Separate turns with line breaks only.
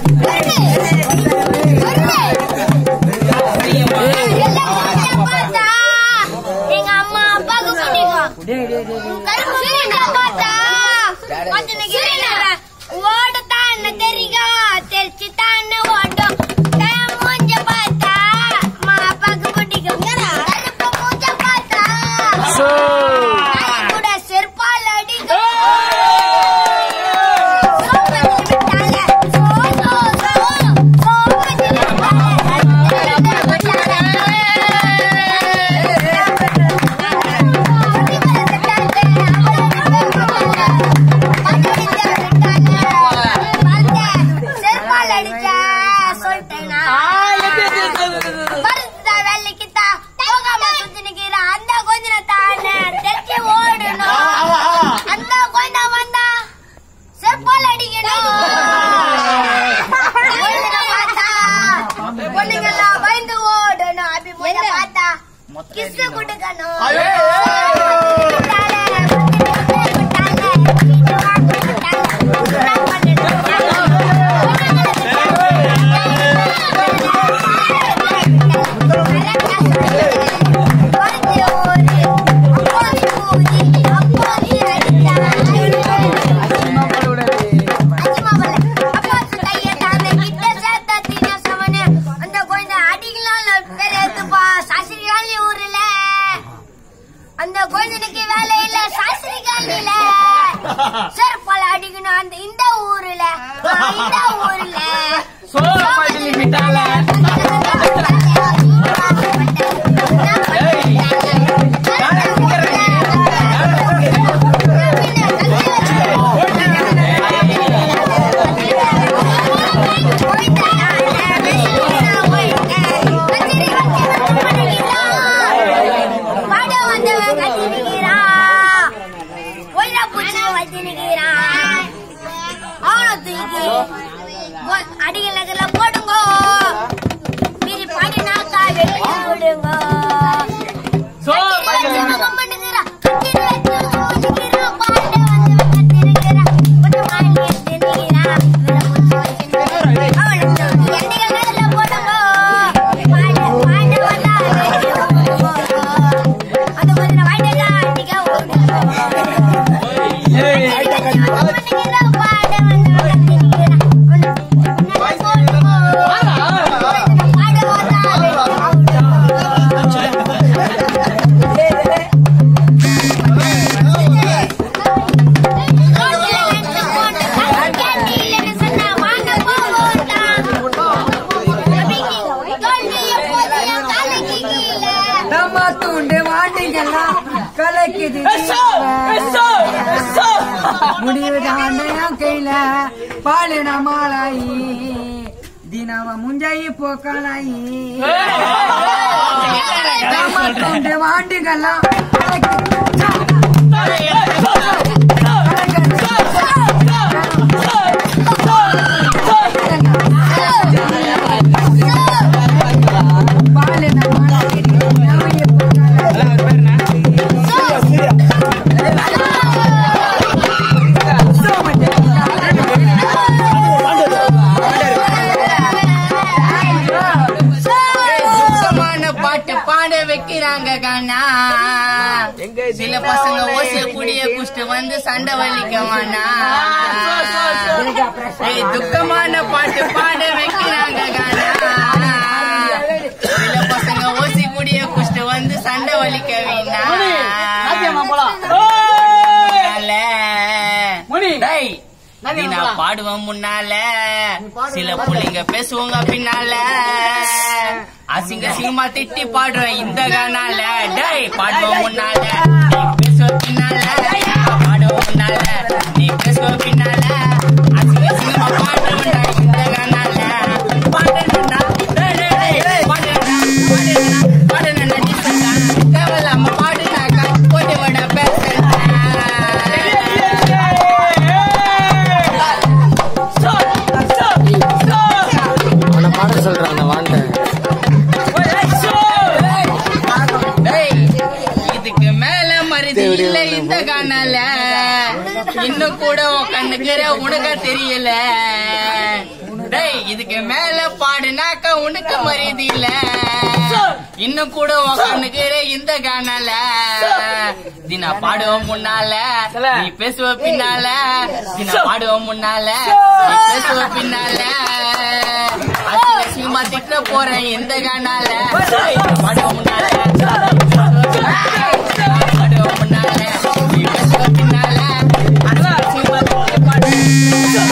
எங்க அம்மா அப்பாவுக்கு பிடிக்கும் கருப்பு சீனை பார்த்தா கொஞ்சம் நிக்கிறேன். ஓடத்தான் என்ன தெரியும் தெரிச்சு தான் ஓடும் என் மூஞ்ச பார்த்தா அம்மா அப்பாவுக்கு பிடிக்கும் கருப்பு மூஞ்ச பார்த்தா நாய் கூட செருப்பால் அடிக்கும் செருப்பால் அடிச்சா சொல்லிட்டேனா மருந்துதா வேலைக்குத்தா போகாம சுத்தி நிக்கிற அந்த கொஞ்ச தானே தெரிச்சு ஓடணும் அந்த கொஞ்ச வந்தா செருப்பால் அடிக்கணும் பொண்ணுங்க பார்த்தா பொண்ணுங்கெல்லாம் பயந்து ஓடணும் அப்படி முன்ன பார்த்தா கிஸ் கொடுக்கணும் அந்த குழந்தைக்கு வேலை இல்ல சாஸ்திரி காலனில செருப்பால அடிக்கணும் அந்த இந்த ஊர்ல ஆ, இந்த ஊர்ல
சோழப்பள்ளி விட்டால
அடிகள் நகர்ல போடுங்க மீறி பாடினாக்கா வெட்டி விடுங்க
நம்ம தூண்டு வாண்டிங்கெல்லாம் கலக்குது
எஸ்ஸோ எஸ்ஸோ எஸ்ஸோ
முடிவு தாண்டையும் கையில பாலு நம்மளாயி தினவ முஞ்சாயி போக்கலாயி நம்ம தூண்டு வாண்டிங்கெல்லாம் கலக்குது பாலு நம்மளாயி தினவைய போக்கலாயி
சுத்தமான பாட்டு பாட வைக்கிறாங்க கண்ணா சில பசங்க ஓசிய குடிய குஷ்டு வந்து சண்டை வலிக்க வேணா ஏய், துக்கமான பாட்டு பாட வைக்கிறாங்க கண்ணா சில பசங்க ஓசி குடிய குஷ்டு வந்து சண்டை வலிக்க வேணாம்
போலாம் முனி.
டேய், நீ நான் பாடுவேன் முன்னால சில புள்ளைங்க பேசுவாங்க பின்னால அசிங்க சிங்கமா திட்டி பாடுவேன் இந்த கானால டேய் பாடுவோம் முன்னால நீ பேசுவ பின்னால நான் பாடுவோம் முன்னால நீ பேசுவ பின்னால அசிங்க சிங்கமா பாடுவேன்டா இந்த கானால பாடுறேன்டா டேய் டேய் டேய் பாடுறேன்டா பாடுறேன்டா பாடுறேன்டா நீ சொன்னா தேவையில்லாம பாடுனாக்கா போட்டு விட பேசுறேன்
அவனை பாட சொல்றான் வாண்ட
டேய், இதுக்கு மேல மருதி இல்ல இந்த காணல இன்னும் கூட உன் கண்ணுக்கு உனக்க தெரியல டேய் இதுக்கு மேல பாடுனாக்க உனக்கு மரியாதை இல்ல இன்னும் கூட உக்காந்துக்கிற இந்த காணல தினா பாடுவோம் முன்னால நீ பேசுவ பின்னால தினா பாடுவோம் முன்னால நீ பேசுவ பின்னால அசிங்க அசிங்கமா திட்ட போறேன் இந்த காணால பாடுவோம் முன்னால